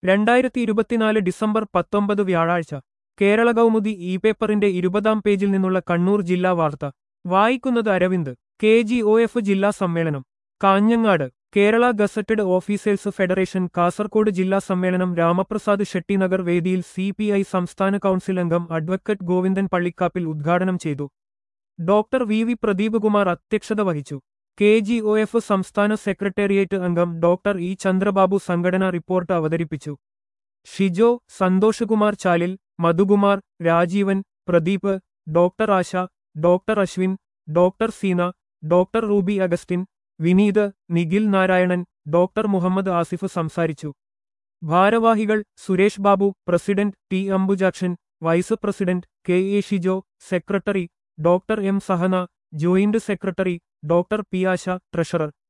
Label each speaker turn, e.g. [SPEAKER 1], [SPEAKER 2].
[SPEAKER 1] രണ്ടായിരത്തി ഇരുപത്തിനാല് ഡിസംബർ പത്തൊമ്പത് വ്യാഴാഴ്ച കേരള കൗമുദി ഇ പേപ്പറിന്റെ ഇരുപതാം പേജിൽ നിന്നുള്ള കണ്ണൂർ ജില്ലാ വാർത്ത വായിക്കുന്നത് Aravind K G O F ജില്ലാ സമ്മേളനം Kanhangad Kerala gazetted officers federation Kasaragod ജില്ലാ സമ്മേളനം രാമപ്രസാദ് ഷെട്ടിനഗർ വേദിയിൽ സി പി ഐ സംസ്ഥാന കൗൺസിൽ അംഗം അഡ്വക്കറ്റ് ഗോവിന്ദൻ പള്ളിക്കാപ്പിൽ ഉദ്ഘാടനം ചെയ്തു doctor V V Pradeep Kumar അധ്യക്ഷത വഹിച്ചു കെ ജി ഒ എഫ് സംസ്ഥാന സെക്രട്ടേറിയറ്റ് അംഗം ഡോക്ടർ ഇ ചന്ദ്രബാബു സംഘടനാ റിപ്പോർട്ട് അവതരിപ്പിച്ചു Shijo Santhoshkumar Chalil Madhukumar Rajeevan Pradeep doctor Asha doctor Ashwin doctor Seena doctor Ruby Augustine Vineeth Nikhil Narayanan doctor Muhammad Asif സംസാരിച്ചു ഭാരവാഹികൾ Suresh Babu president T Ambujakshan vice president K A Shijo secretary doctor M Sahana joint secretary doctor P Asha treasurer